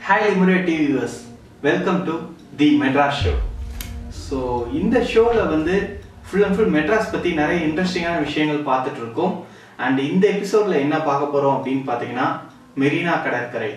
hi லிமுரே TV viewers welcome to the Madras show so இந்த ஷோவில் வந்து ஃபுல் அண்ட் ஃபுல் மெட்ராஸ் பற்றி நிறைய இன்ட்ரெஸ்டிங்கான விஷயங்கள் பார்த்துட்டு இருக்கோம் அண்ட் இந்த எபிசோடில் என்ன பார்க்க போகிறோம் அப்படின்னு பார்த்தீங்கன்னா மெரினா கடற்கரை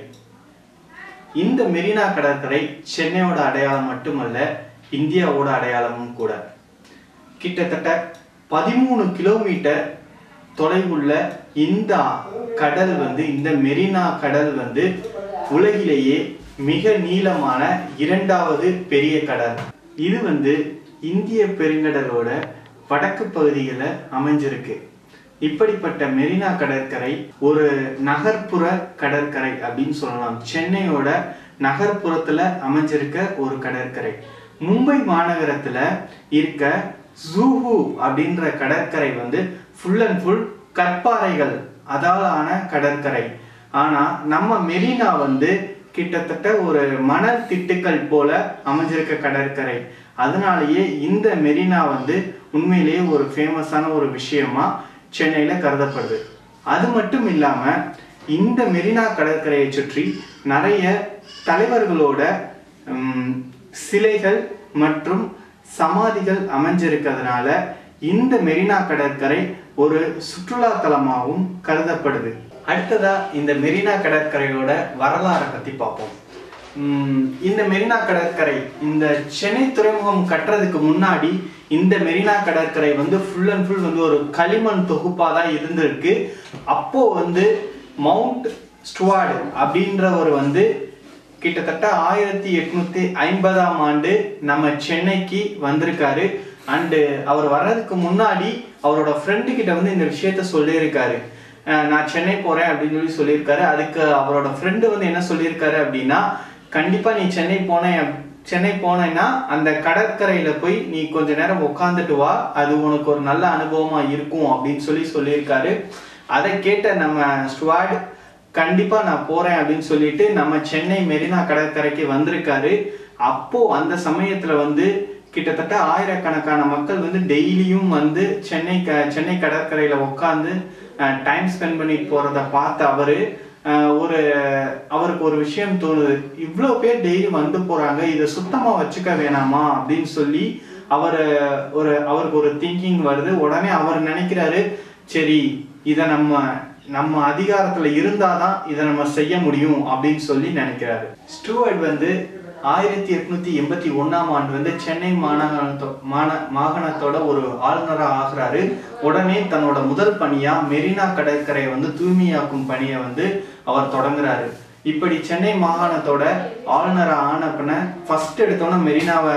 இந்த மெரினா கடற்கரை சென்னையோட அடையாளம் மட்டுமல்ல இந்தியாவோட அடையாளமும் கூட கிட்டத்தட்ட பதிமூணு கிலோமீட்டர் தொலைவுள்ள இந்த கடல் வந்து இந்த மெரினா கடல் வந்து உலகிலேயே மிக நீளமான இரண்டாவது பெரிய கடல் இது வந்து இந்திய பெருங்கடலோட வடக்கு பகுதிகளில் அமைஞ்சிருக்கு இப்படிப்பட்ட மெரினா கடற்கரை ஒரு நகர்ப்புற கடற்கரை அப்படின்னு சொல்லலாம் சென்னையோட நகர்ப்புறத்துல அமைஞ்சிருக்க ஒரு கடற்கரை மும்பை மாநகரத்துல இருக்க ஜூஹு அப்படின்ற கடற்கரை வந்து ஃபுல் அண்ட் ஃபுல் கற்பாறைகள் அதாலான கடற்கரை ஆனா நம்ம மெரினா வந்து கிட்டத்தட்ட ஒரு மணல் திட்டுக்கள் போல அமைஞ்சிருக்க கடற்கரை அதனாலேயே இந்த மெரினா வந்து உண்மையிலேயே ஒரு ஃபேமஸான ஒரு விஷயமா சென்னையில கருதப்படுது அது மட்டும் இல்லாம இந்த மெரினா கடற்கரையை சுற்றி நிறைய தலைவர்களோட உம், சிலைகள் மற்றும் சமாதிகள் அமைஞ்சிருக்கிறதுனால இந்த மெரினா கடற்கரை ஒரு சுற்றுலா தலமாகவும் கருதப்படுது அடுத்ததா இந்த மெரினா கடற்கரையோட வரலாறை பத்தி பார்ப்போம் உம், இந்த மெரினா கடற்கரை இந்த சென்னை துறைமுகம் கட்டுறதுக்கு முன்னாடி இந்த மெரினா கடற்கரை வந்து ஃபுல் அண்ட் ஃபுல் வந்து ஒரு களிமண் தொகுப்பா தான் இருந்திருக்கு அப்போ வந்து மவுண்ட் ஸ்டுவார்டு அப்படின்றவர் வந்து கிட்டத்தட்ட ஆயிரத்தி எட்நூத்தி ஐம்பதாம் ஆண்டு நம்ம சென்னைக்கு வந்திருக்காரு அண்டு அவர் வர்றதுக்கு முன்னாடி அவரோட ஃப்ரெண்டு கிட்ட வந்து இந்த விஷயத்த சொல்லியிருக்காரு அஹ் நான் சென்னை போறேன் அப்படின்னு சொல்லி சொல்லியிருக்காரு அதுக்கு அவரோட ஃப்ரெண்டு வந்து என்ன சொல்லியிருக்காரு அப்படின்னா கண்டிப்பா நீ சென்னை போன சென்னை போனேன்னா அந்த கடற்கரையில போய் நீ கொஞ்ச நேரம் உட்காந்துட்டு வா அது உனக்கு ஒரு நல்ல அனுபவமா இருக்கும் அப்படின்னு சொல்லி சொல்லியிருக்காரு அதை கேட்ட நம்ம ஸ்டுவார்ட் கண்டிப்பா நான் போறேன் அப்படின்னு சொல்லிட்டு நம்ம சென்னை மெரினா கடற்கரைக்கு வந்திருக்காரு அப்போ அந்த சமயத்துல வந்து கிட்டத்தட்ட ஆயிரக்கணக்கான மக்கள் வந்து டெய்லியும் வந்து சென்னை க சென்னை கடற்கரையில உட்காந்து டைம் ஸ்பெண்ட் பண்ணிட்டு போறத பார்த்த அவரு அஹ், ஒரு அவருக்கு ஒரு விஷயம் தோணுது இவ்வளோ பேர் டெய்லி வந்து போறாங்க இதை சுத்தமா வச்சுக்க வேணாமா அப்படின்னு சொல்லி அவர் ஒரு அவருக்கு ஒரு திங்கிங் வருது உடனே அவர் நினைக்கிறாரு சரி இதை நம்ம நம்ம அதிகாரத்துல இருந்தாதான் இதை நம்ம செய்ய முடியும் அப்படின்னு சொல்லி நினைக்கிறாரு ஸ்டூவர்ட் வந்து ஆயிரத்தி எட்நூத்தி எண்பத்தி ஒண்ணாம் ஆண்டு வந்து சென்னை மாநகரத்தோ மாந மாகாணத்தோட ஒரு ஆளுநரா ஆகுறாரு உடனே தன்னோட முதல் பணியா மெரினா கடற்கரையை வந்து தூய்மையாக்கும் பணியை வந்து அவர் தொடங்குறாரு இப்படி சென்னை மாகாணத்தோட ஆளுநரா ஆன பின்ன ஃபர்ஸ்ட் எடுத்தோன்னே மெரினாவை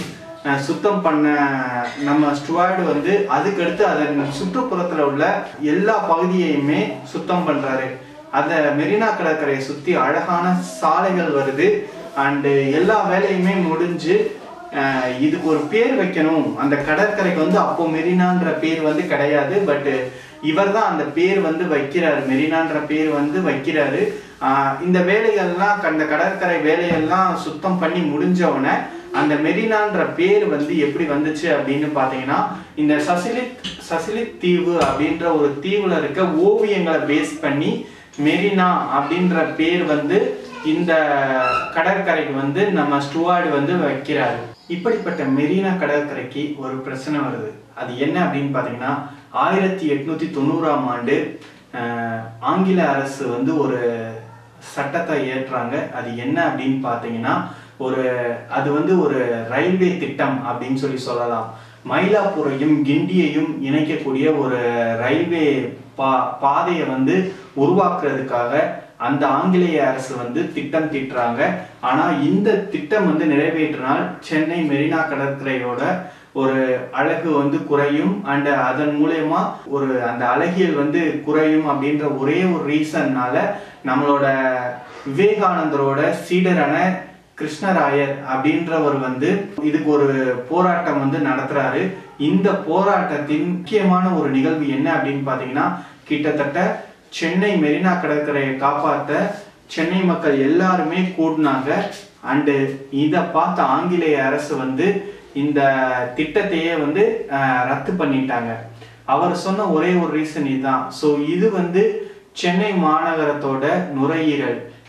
அஹ் சுத்தம் பண்ண நம்ம ஸ்டுவார்டு வந்து அதுக்கடுத்து அதன் சுற்றுப்புறத்துல உள்ள எல்லா பகுதியையுமே சுத்தம் பண்றாரு அந்த மெரினா கடற்கரையை சுத்தி அழகான சாலைகள் வருது அண்டு எல்லா வேலையுமே முடிஞ்சு அஹ் இதுக்கு ஒரு பேர் வைக்கணும் அந்த கடற்கரைக்கு வந்து அப்போ மெரினான்ற பேர் வந்து கிடையாது பட் இவர் தான் அந்த பேர் வந்து வைக்கிறாரு மெரினான்ற பேர் வந்து வைக்கிறாரு ஆஹ் இந்த வேலைகள்லாம் அந்த கடற்கரை வேலையெல்லாம் சுத்தம் பண்ணி முடிஞ்சவன அந்த மெரினான்ற பேர் வந்து எப்படி வந்துச்சு அப்படின்னு பாத்தீங்கன்னா இந்த சசிலித் சசிலித் தீவு அப்படின்ற ஒரு தீவுல இருக்க ஓவியங்களை பேஸ் பண்ணி மெரினா அப்படின்ற பேர் வந்து இந்த கடற்கரைக்கு வந்து நம்ம ஸ்டுவார்டு வந்து வைக்கிறாரு இப்படிப்பட்ட மெரினா கடற்கரைக்கு ஒரு பிரச்சனை வருது அது என்ன அப்படின்னு பாத்தீங்கன்னா ஆயிரத்தி எட்நூத்தி தொண்ணூறாம் ஆண்டு ஆஹ், ஆங்கில அரசு வந்து ஒரு சட்டத்தை ஏற்றுறாங்க அது என்ன அப்படின்னு பார்த்தீங்கன்னா ஒரு அது வந்து ஒரு ரயில்வே திட்டம் அப்படின்னு சொல்லி சொல்லலாம் மயிலாப்பூரையும் கிண்டியையும் இணைக்கக்கூடிய ஒரு ரயில்வே பா பாதையை வந்து உருவாக்குறதுக்காக அந்த ஆங்கிலேய அரசு வந்து திட்டம் தீட்டுறாங்க ஆனா இந்த திட்டம் வந்து நிறைவேற்றினால் சென்னை மெரினா கடற்கரையோட ஒரு அழகு வந்து குறையும் அண்ட் அதன் மூலயமா ஒரு அந்த அழகியல் வந்து குறையும் அப்படின்ற ஒரே ஒரு ரீசன்னால நம்மளோட விவேகானந்தரோட சீடரான கிருஷ்ணராயர் அப்படின்றவர் வந்து இதுக்கு ஒரு போராட்டம் வந்து நடத்துறாரு இந்த போராட்டத்தின் முக்கியமான ஒரு நிகழ்வு என்ன அப்படின்னு பாத்தீங்கன்னா கிட்டத்தட்ட சென்னை மெரினா கடற்கரையை காப்பாத்த சென்னை மக்கள் எல்லாருமே கூடினாங்க அண்டு இதை பார்த்த ஆங்கிலேய அரசு வந்து இந்த திட்டத்தையே வந்து அஹ், ரத்து பண்ணிட்டாங்க அவர் சொன்ன ஒரே ஒரு ரீசன் இதுதான் ஸோ இது வந்து சென்னை மாநகரத்தோட நுரையீரல்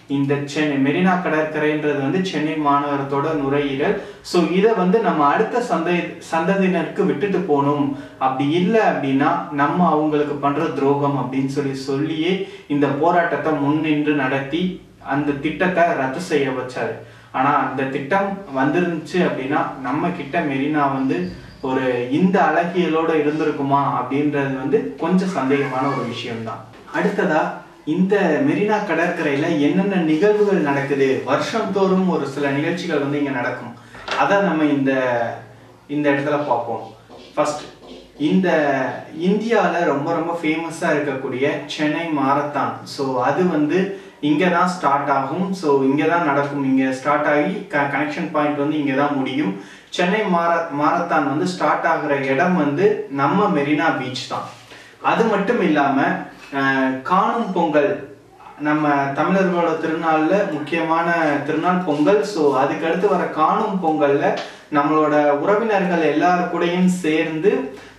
இந்த சென்னை மெரினா கடற்கரைன்றது வந்து சென்னை மாநகரத்தோட நுரையீரல் ஸோ இதை வந்து நம்ம அடுத்த சந்தை சந்ததியினருக்கு விட்டுட்டு போகணும் அப்படி இல்லை அப்படின்னா நம்ம அவங்களுக்கு பண்ற துரோகம் அப்படின்னு சொல்லி சொல்லியே இந்த போராட்டத்தை முன்னின்று நடத்தி அந்த திட்டத்தை ரத்து செய்ய வச்சாரு ஆனா அந்த திட்டம் வந்துருந்துச்சு அப்படின்னா நம்ம கிட்ட மெரினா வந்து ஒரு இந்த அழகியலோட இருந்திருக்குமா அப்படின்றது வந்து கொஞ்சம் சந்தேகமான ஒரு விஷயம்தான் அடுத்ததா இந்த மெரினா கடற்கரையில என்னென்ன நிகழ்வுகள் நடக்குது வருஷம் தோறும் ஒரு சில நிகழ்ச்சிகள் வந்து இங்க நடக்கும் அதை நம்ம இந்த இந்த இடத்துல பார்ப்போம் ஃபர்ஸ்ட் இந்த இந்தியாவில் ரொம்ப ரொம்ப ஃபேமஸாக இருக்கக்கூடிய சென்னை மாரத்தான் ஸோ அது வந்து இங்கே தான் ஸ்டார்ட் ஆகும் ஸோ இங்கே தான் நடக்கும் இங்கே ஸ்டார்ட் ஆகி க கனெக்ஷன் பாயிண்ட் வந்து இங்கே தான் முடியும் சென்னை மார மாரத்தான் வந்து ஸ்டார்ட் ஆகுற இடம் வந்து நம்ம மெரினா பீச் தான் அது மட்டும் இல்லாமல் காணும் பொங்கல் நம்ம தமிழர்களோட திருநாள்ல முக்கியமான திருநாள் பொங்கல் ஸோ அதுக்கு அடுத்து வர காணும் பொங்கல்ல நம்மளோட உறவினர்கள் எல்லாரு கூடயும் சேர்ந்து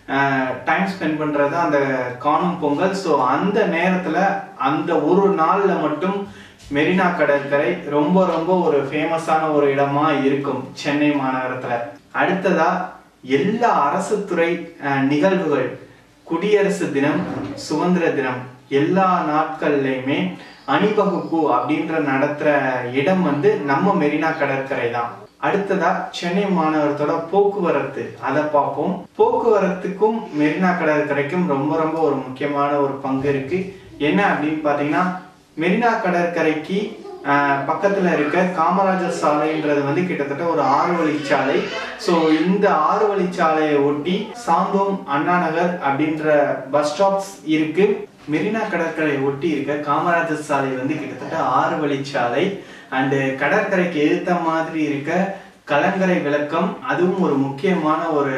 டைம் ஸ்பெண்ட் பண்றது அந்த காணும் பொங்கல் ஸோ அந்த நேரத்துல அந்த ஒரு நாள்ல மட்டும் மெரினா கடற்கரை ரொம்ப ரொம்ப ஒரு ஃபேமஸான ஒரு இடமா இருக்கும் சென்னை மாநகரத்துல அடுத்ததா எல்லா அரசு துறை அஹ், நிகழ்வுகள் குடியரசு தினம் சுதந்திர தினம் எல்லா நாட்கள்லையுமே அணிவகுப்பு அப்படின்ற நடத்துற இடம் வந்து நம்ம மெரினா கடற்கரை தான் அடுத்ததா சென்னை மாநகரத்தோட போக்குவரத்து அதை பார்ப்போம் போக்குவரத்துக்கும் மெரினா கடற்கரைக்கும் ரொம்ப ரொம்ப ஒரு முக்கியமான ஒரு பங்கு இருக்கு என்ன அப்படின்னு பாத்தீங்கன்னா மெரினா கடற்கரைக்கு ஆஹ், பக்கத்துல இருக்க காமராஜர் சாலைன்றது வந்து கிட்டத்தட்ட ஒரு ஆறு வழிச்சாலை ஸோ இந்த ஆறு வழிச்சாலையை ஒட்டி சாந்தோம் அண்ணா நகர் அப்படின்ற பஸ் ஸ்டாப்ஸ் இருக்கு மெரினா கடற்கரை ஒட்டி இருக்க காமராஜர் சாலை வந்து கிட்டத்தட்ட ஆறு வழிச்சாலை அண்டு கடற்கரைக்கு எதிர்த்த மாதிரி இருக்க கலங்கரை விளக்கம் அதுவும் ஒரு முக்கியமான ஒரு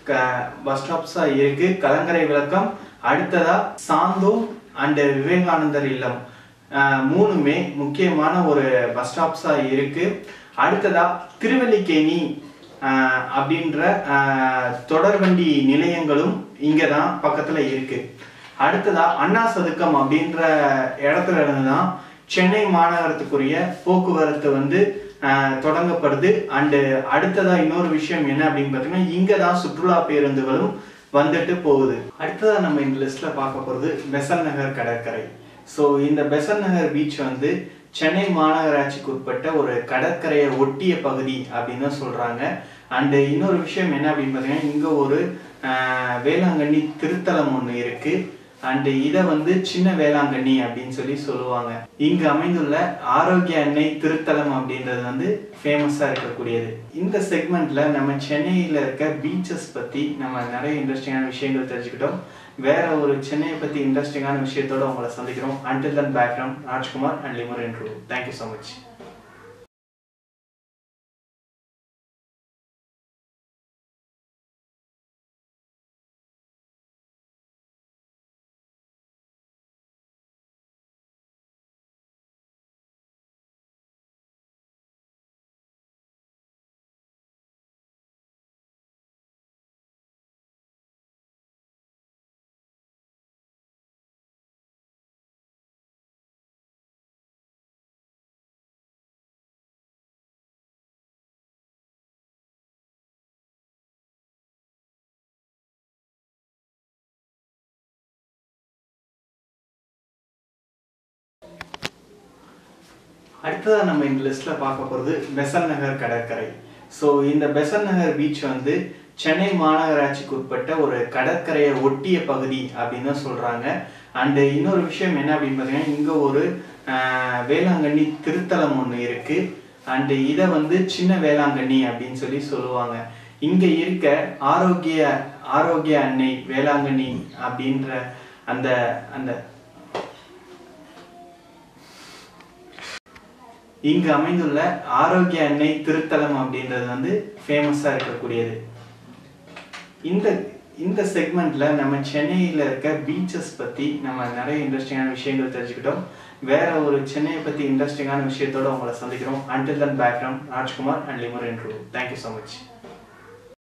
பஸ் ஸ்டாப்ஸா இருக்கு கலங்கரை விளக்கம் அடுத்ததா சாந்தோம் அண்டு விவேகானந்தர் இல்லம் ஆஹ் மூணுமே முக்கியமான ஒரு பஸ் ஸ்டாப்ஸா இருக்கு அடுத்ததா திருவல்லிக்கேணி ஆஹ் அப்படின்ற ஆஹ் தொடர்வண்டி நிலையங்களும் இங்க தான் பக்கத்துல இருக்கு அடுத்ததா அண்ணா சதுக்கம் அப்படின்ற இடத்துல இருந்து தான் சென்னை மாநகரத்துக்குரிய போக்குவரத்து வந்து ஆஹ் தொடங்கப்படுது அண்டு அடுத்ததா இன்னொரு விஷயம் என்ன அப்படின்னு பார்த்தீங்கன்னா இங்க தான் சுற்றுலா பேருந்துகளும் வந்துட்டு போகுது அடுத்ததா நம்ம இந்த லிஸ்ட்ல பார்க்க போறது பெசன் நகர் கடற்கரை ஸோ இந்த பெசன் நகர் பீச் வந்து சென்னை மாநகராட்சிக்கு உட்பட்ட ஒரு கடற்கரையை ஒட்டிய பகுதி அப்படின்னு தான் சொல்றாங்க அண்டு இன்னொரு விஷயம் என்ன அப்படின்னு பார்த்தீங்கன்னா இங்க ஒரு ஆஹ், வேளாங்கண்ணி திருத்தலம் ஒன்று இருக்கு அண்டு இதை வந்து சின்ன வேளாங்கண்ணி அப்படின்னு சொல்லி சொல்லுவாங்க இங்கு அமைந்துள்ள ஆரோக்கிய அன்னை திருத்தலம் அப்படின்றது வந்து ஃபேமஸா இருக்கக்கூடியது இந்த செக்மெண்ட்ல நம்ம சென்னையில இருக்க பீச்சஸ் பத்தி நம்ம நிறைய இன்ட்ரெஸ்டிங்கான விஷயங்கள் தெரிஞ்சுக்கிட்டோம் வேற ஒரு சென்னையை பத்தி இன்ட்ரெஸ்டிங்கான விஷயத்தோட உங்களை சந்திக்கிறோம் அண்டில் தன் பேக்ரவுண்ட் ராஜ்குமார் அண்ட் லிமர் இன்ட்ரூ தேங்க்யூ ஸோ மச் அடுத்ததா நம்ம இந்த லிஸ்ட்ல பார்க்க போறது பெசன் நகர் கடற்கரை ஸோ இந்த பெசன் நகர் பீச் வந்து சென்னை மாநகராட்சிக்கு உட்பட்ட ஒரு கடற்கரையை ஒட்டிய பகுதி அப்படின்னு தான் சொல்றாங்க அண்டு இன்னொரு விஷயம் என்ன அப்படின்னு பார்த்தீங்கன்னா இங்க ஒரு ஆஹ், வேளாங்கண்ணி திருத்தலம் ஒன்று இருக்கு அண்டு இதை வந்து சின்ன வேளாங்கண்ணி அப்படின்னு சொல்லி சொல்லுவாங்க இங்க இருக்க ஆரோக்கிய ஆரோக்கிய அன்னை வேளாங்கண்ணி அப்படின்ற அந்த அந்த இங்கு அமைந்துள்ள ஆரோக்கிய அன்னை திருத்தலம் அப்படின்றது வந்து ஃபேமஸா இருக்கக்கூடியது இந்த இந்த செக்மெண்ட்ல நம்ம சென்னையில இருக்க பீச்சஸ் பத்தி நம்ம நிறைய இன்ட்ரெஸ்டிங்கான விஷயங்கள் தெரிஞ்சுக்கிட்டோம் வேற ஒரு சென்னையை பத்தி இன்ட்ரெஸ்டிங்கான விஷயத்தோட உங்களை சந்திக்கிறோம் அண்டில் தன் பேக்ரவுண்ட் ராஜ்குமார் அண்ட் லிமர் இன்ட்ரூ தேங்க்யூ ஸோ மச்